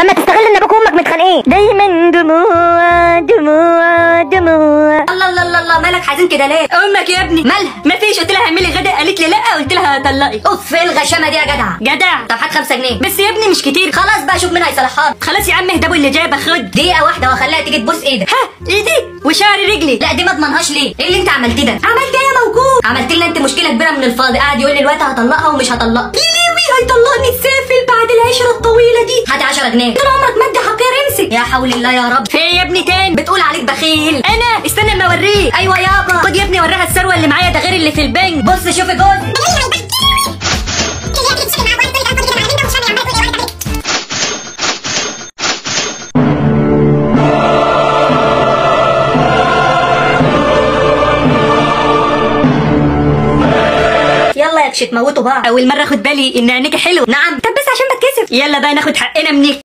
لما تستغل ان ابوك وامك متخانقين دايما دموع دموع دموع الله الله الله الله مالك حزين كده ليه امك يا ابني مالها مفيش قلت لها اعملي غدا قالت لي لا قلت لها طلقي اوف ايه الغشامه دي يا جدع جدع طب هات 5 جنيه بس يا ابني مش كتير خلاص بقى شوف مين هيصلحها لك. خلاص يا عم اهدى اللي جايبه خد دقيقه واحده واخليها تيجي تبوس ايدك ها ايدي وشعر رجلي لا دي ما اضمنهاش ليه ايه اللي انت عملتيه ده عملت ايه يا موجود عملت لنا انت مشكله كبيره من الفاضي قاعد يقول لي الوقت هطلقها ومش هطلقها ليوي هيطلقني السافل بعد العشره الطويله دي هات 10 جنيه طول عمرك مادة حقير امسك يا حول الله يا رب في يا ابني تاني بتقول عليك بخيل انا استنى اما اوريك ايوه يابا خد يا ابني وريها الثروه اللي معايا ده غير اللي في البنك بص شوفي جوز يلا يا كش تموتوا بعض اول مره اخد بالي ان عينيك حلو نعم طب بس عشان بتكسف يلا بقى ناخد حقنا منك